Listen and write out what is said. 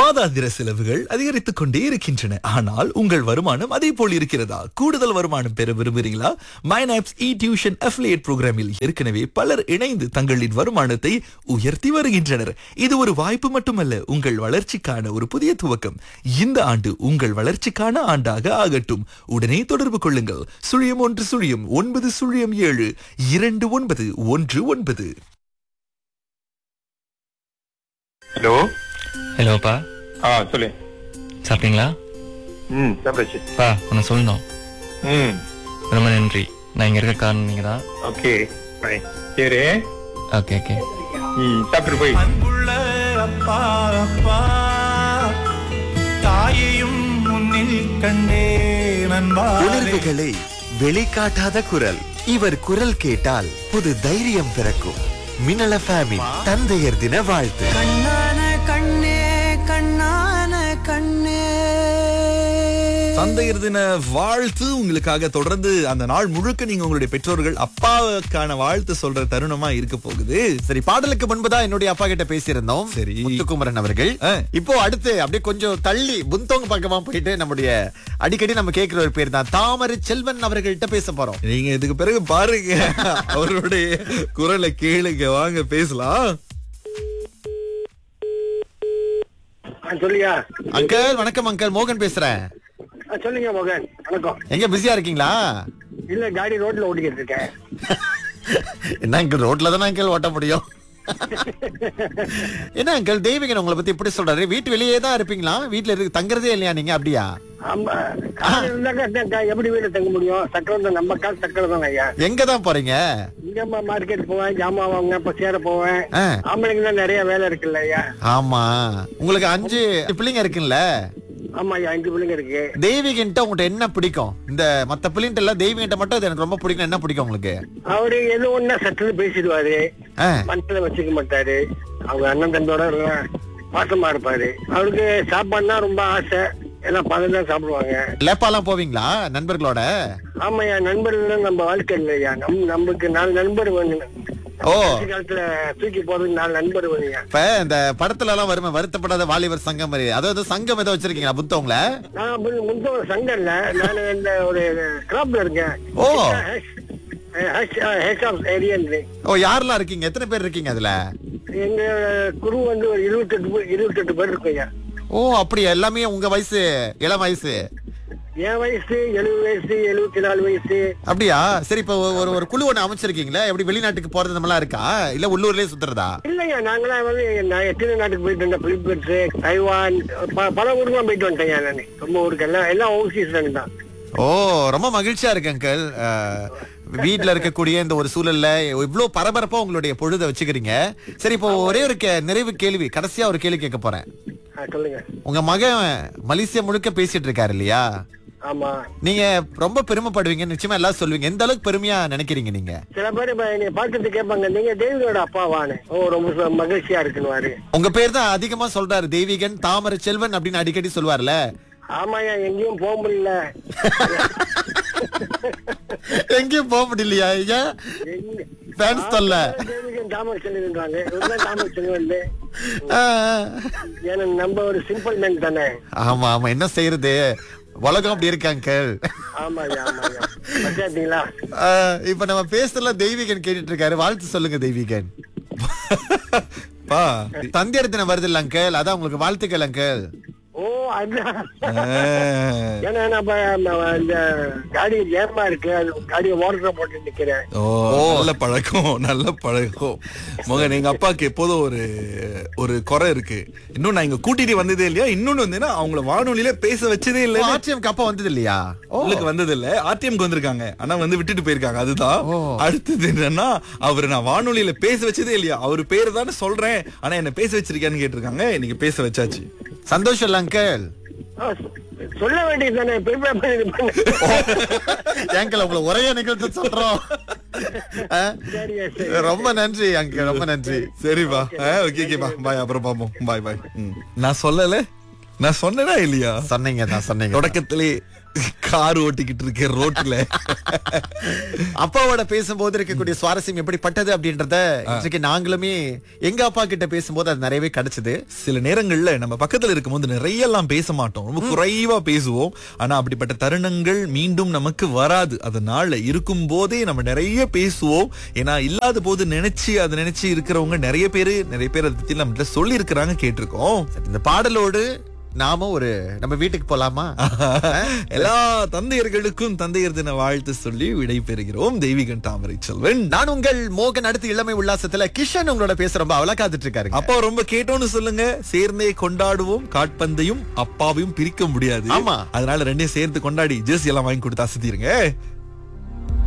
மாதாந்திர செலவுகள் அதிகரித்துக் கொண்டே இருக்கின்றன ஆனால் உங்கள் வருமானம் அதே போல் இருக்கிறதா கூடுதல் வருமானம் பெற விரும்புகிறீங்களா மைனாப்ஸ் இ டியூஷன் அஃபிலியேட் புரோகிராமில் ஏற்கனவே பலர் இணைந்து தங்களின் வருமானத்தை உயர்த்தி வருகின்றனர் இது ஒரு வாய்ப்பு மட்டுமல்ல உங்கள் வளர்ச்சிக்கான ஒரு புதிய துவக்கம் இந்த ஆண்டு உங்கள் வளர்ச்சிக்கான ஆண்டாக ஆகட்டும் உடனே தொடர்பு கொள்ளுங்கள் சுழியம் ஒன்று சுழியம் ஒன்பது சுழியம் ஏழு இரண்டு ஒன்பது ஒன்று ஒன்பது ஹலோ ஹலோப்பா ஆ சொல்லு சாப்பிட்டீங்களா ம் சாப்பிடாச்சு பா ஒன்று சொல்லணும் ம் ரொம்ப நன்றி நான் இங்கே இருக்க காரணம் நீங்கள் தான் ஓகே பை சரி ஓகே ஓகே ம் சாப்பிட்டு போய் அன்புள்ள அப்பா அப்பா தாயையும் முன்னில் கண்டே நண்பாரே உணர்வுகளை வெளிக்காட்டாத குரல் இவர் குரல் கேட்டால் புது தைரியம் பிறக்கும் மின்னல ஃபேமின் தந்தையர் தின வாழ்த்து கண்ணான கண்ணே கண்ணான கண்ணே தந்தையர் தின வாழ்த்து உங்களுக்காக தொடர்ந்து அந்த நாள் முழுக்க நீங்க உங்களுடைய பெற்றோர்கள் அப்பாவுக்கான வாழ்த்து சொல்ற தருணமா இருக்க போகுது சரி பாடலுக்கு முன்புதான் என்னுடைய அப்பா கிட்ட பேசியிருந்தோம் சரி. முத்துக்குமரன் அவர்கள் ஆ. இப்போ அடுத்து அப்படியே கொஞ்சம் தள்ளி புந்தோங்க பக்கமா போயிட்டு நம்முடைய அடிக்கடி நம்ம கேட்கிற ஒரு பேர் தான் தாமரை செல்வன் அவர்கள்ட்ட பேச போறோம் நீங்க இதுக்கு பிறகு பாருங்க அவருடைய குரலை கேளுங்க வாங்க பேசலாம் சொல்லியா அங்கிள் வணக்கம் அங்கிள் மோகன் பேசுறேன் சொல்லுங்க மோகன் வணக்கம் எங்க பிஸியா இருக்கீங்களா இல்ல காடி ரோட்ல ஓட்டிக்கிட்டு இருக்கேன் என்ன அங்கிள் ரோட்ல தானே அங்கிள் ஓட்ட முடியும் என்ன அங்கிள் தெய்வீகன் உங்களை பத்தி இப்படி சொல்றாரு வீட்டு வெளியே தான் இருப்பீங்களா வீட்டுல இருக்கு தங்குறதே இல்லையா நீங்க அப்படியா ஆமா கார் இருந்தாக்கா த- எப்படி வீடு தங்க முடியும் சக்கரம் தான் நம்ம கால் சக்கரம் தான் ஐயா எங்க தான் போறீங்க இங்க மார்க்கெட் போவேன் ஜாமான் வாங்க இப்ப சேர போவேன் ஆ. ஆம்பளைங்க தான் நிறைய வேலை இருக்குல்ல ஐயா ஆமா உங்களுக்கு அஞ்சு பிள்ளைங்க இருக்குல்ல ஆமா ஐயா அஞ்சு பிள்ளைங்க இருக்கு தெய்வீகன்ட்ட உங்கள்கிட்ட என்ன பிடிக்கும் இந்த மத்த பிள்ளைங்கிட்ட எல்லாம் தெய்வீகன்ட்ட மட்டும் அது எனக்கு ரொம்ப பிடிக்கும் என்ன பிடிக்கும் உங்களுக்கு அவரு எது ஒண்ணா சட்டுன்னு பேசிடுவாரு ஆ, மனசுல வச்சுக்க மாட்டாரு அவங்க அண்ணன் தந்தோட எல்லாம் பாசமா இருப்பாரு அவருக்கு சாப்பாடுனா ரொம்ப ஆசை எல்லாம் பணம் தான் சாப்பிடுவாங்க லேப்பாலாம் போவீங்களா நண்பர்களோட ஆமாய்யா நண்பர்கள் நம்ம வாழ்க்கை இல்லையா நம் நமக்கு நாலு நண்பர் வேணும் ஓ. கடைசி காலத்துல தூக்கி போறதுக்கு நாலு நண்பர் வேணுங்க இப்ப இந்த படத்துல எல்லாம் வருமே வருத்தப்படாத வாலிபர் சங்கம் மாதிரி அதாவது சங்கம் ஏதோ வச்சிருக்கீங்களா புத்தவங்கள நான் அப்படி முந்த ஒரு சங்கம் இல்ல நான் இந்த ஒரு கிராப்ல இருக்கேன் ஓ. ஏரியா ஓ யாரெல்லாம் இருக்கீங்க எத்தனை பேர் இருக்கீங்க அதுல எங்க குரு வந்து ஒரு இருபத்தெட்டு பேர் இருபத்தெட்டு பேர் இருக்கோங்க ஓ அப்படியா எல்லாமே உங்க வயசு இளம் வயசு என் வயசு எழுபது வயசு எழுபத்தி நாலு வயசு அப்படியா சரி இப்ப ஒரு ஒரு குழு ஒண்ணு அமைச்சிருக்கீங்களா எப்படி வெளிநாட்டுக்கு போறது இந்த மாதிரிலாம் இருக்கா இல்ல உள்ளூர்லயே சுத்துறதா இல்லையா நாங்களாம் வந்து நான் எத்தனை நாட்டுக்கு போயிட்டு வந்தேன் பிலிப்பைன்ஸ் தைவான் ப- பல ஊருக்குலாம் போயிட்டு வந்துட்டேன் நான் ரொம்ப ஊருக்கு எல்லாம் எல்லாம் ஓவர்சீஸ் தான் ஓ ரொம்ப மகிழ்ச்சியா இருக்கு அங்கிள் வீட்ல இருக்கக்கூடிய இந்த ஒரு சூழல்ல இவ்வளவு பரபரப்பா உங்களுடைய பொழுதை வச்சுக்கிறீங்க சரி இப்போ ஒரே ஒரு கே- நிறைவு கேள்வி கடைசியா ஒரு கேள்வி கேட்க போறேன் ஆ, சொல்லுங்க உங்க மகன் மலேசியா முழுக்க பேசிட்டு இருக்காரு இல்லையா ஆமா நீங்க ரொம்ப பெருமைப்படுவீங்க நிச்சயமா எல்லாம் சொல்லுவீங்க எந்த அளவுக்கு பெருமையா நினைக்கிறீங்க நீங்க சில பேர் இப்ப என்னை பார்த்துட்டு கேட்பாங்க நீங்க தேவியோட அப்பாவானு ஓ ரொம்ப சு- மகிழ்ச்சியா இருக்குன்னு உங்க பேர் தான் அதிகமா சொல்றாரு தெய்வீகன் தாமரை செல்வன் அப்படின்னு அடிக்கடி சொல்வார்ல ஆமாயா எங்கேயும் போக முடியல எங்கேயும் போக முடியலையா ஐயா எங்க- Fans தொல்ல. தேவிகன் தாமரை செல்வன்றாங்க இவர்தான் தாமரை செல்வன் ஆ, ஏன்னா நம்ம ஒரு சிம்பிள் மேன் தானே ஆமா ஆமா என்ன செய்யறது உலகம் அப்படி இருக்கு அங்கிள் ஆமாயா ஆமாயா பச்சாத்தீங்களா இப்ப நம்ம பேசுறதுல தெய்வீகன் கேட்டுட்டு இருக்காரு வாழ்த்து சொல்லுங்க தெய்வீகன் பா தந்தையர் தினம் வருது இல்ல அங்கிள் அதான் உங்களுக்கு வாழ்த்துக்கள் அங்கிள் ஓ அதான் ஆ. ஏன்னா நம்ம நம்ம இந்த காடி ஏமா இருக்கு அது காடியை ஓடுற போட்டு நிக்கிறேன் ஓ நல்ல பழக்கம் நல்ல பழக்கம் மகன் எங்க அப்பாவுக்கு எப்போதும் ஒரு ஒரு குறை இருக்கு இன்னும் நான் இங்க கூட்டிட்டு வந்ததே இல்லையா இன்னொன்னு வந்து அவங்கள வானொலியில பேச வச்சதே இல்ல ஆட்சியம் அப்பா வந்தது இல்லையா உங்களுக்கு வந்தது இல்ல ஆர்டிஎம்க்கு வந்திருக்காங்க ஆனா வந்து விட்டுட்டு போயிருக்காங்க அதுதான் அடுத்தது என்னன்னா அவர் நான் வானொலியில பேச வச்சதே இல்லையா அவர் பேரு தானே சொல்றேன் ஆனா என்ன பேச வச்சிருக்கான்னு கேட்டிருக்காங்க இன்னைக்கு பேச வச்சாச்சு சந்தோஷம் இல்ல அங்கிள் ஆ, சொல்ல வேண்டியது தானே பெருமை இது பண்ணு ஏங்கல் உங்களை ஒரே நிகழ்ச்சி சொல்றோம் ஆ? சரியா சரி ரொம்ப நன்றி அங்கிள் ரொம்ப நன்றி சரிப்பா ஓகே ஓகே பாய் அப்புறம் பாப்போம் பாய் பாய் நான் சொல்லல நான் சொன்னேனா இல்லையா சொன்னீங்க தான் சொன்னீங்க தொடக்கத்திலே கார் ஓட்டிக்கிட்டு இருக்கேன் ரோட்ல அப்பாவோட பேசும்போது இருக்கக்கூடிய சுவாரஸ்யம் எப்படிப்பட்டது அப்படின்றத இன்றைக்கு நாங்களுமே எங்க அப்பா கிட்ட பேசும்போது அது நிறையவே கிடைச்சது சில நேரங்கள்ல நம்ம பக்கத்துல இருக்கும்போது நிறைய எல்லாம் பேச மாட்டோம் ரொம்ப குறைவா பேசுவோம் ஆனா அப்படிப்பட்ட தருணங்கள் மீண்டும் நமக்கு வராது அதனால இருக்கும் போதே நம்ம நிறைய பேசுவோம் ஏன்னா இல்லாத போது நினைச்சு அதை நினைச்சு இருக்கிறவங்க நிறைய பேரு நிறைய பேர் அதை பத்தி நம்ம சொல்லி இருக்கிறாங்க கேட்டிருக்கோம் சரி, இந்த பாடலோடு நாம ஒரு நம்ம வீட்டுக்கு போலாமா எல்லா தந்தையர்களுக்கும் தந்தையர் தின வாழ்த்து சொல்லி விடை பெறுகிறோம் தெய்வீகன் தாமரை செல்வன் நான் உங்கள் மோகன் அடுத்து இளமை உல்லாசத்துல கிஷன் உங்களோட பேச ரொம்ப அவலா காத்துட்டு இருக்காரு அப்பா ரொம்ப கேட்டோம்னு சொல்லுங்க சேர்ந்தே கொண்டாடுவோம் காட்பந்தையும் அப்பாவையும் பிரிக்க முடியாது ஆமா. அதனால ரெண்டையும் சேர்த்து கொண்டாடி ஜெர்சி எல்லாம் வாங்கி கொடுத்து அசத்திருங்க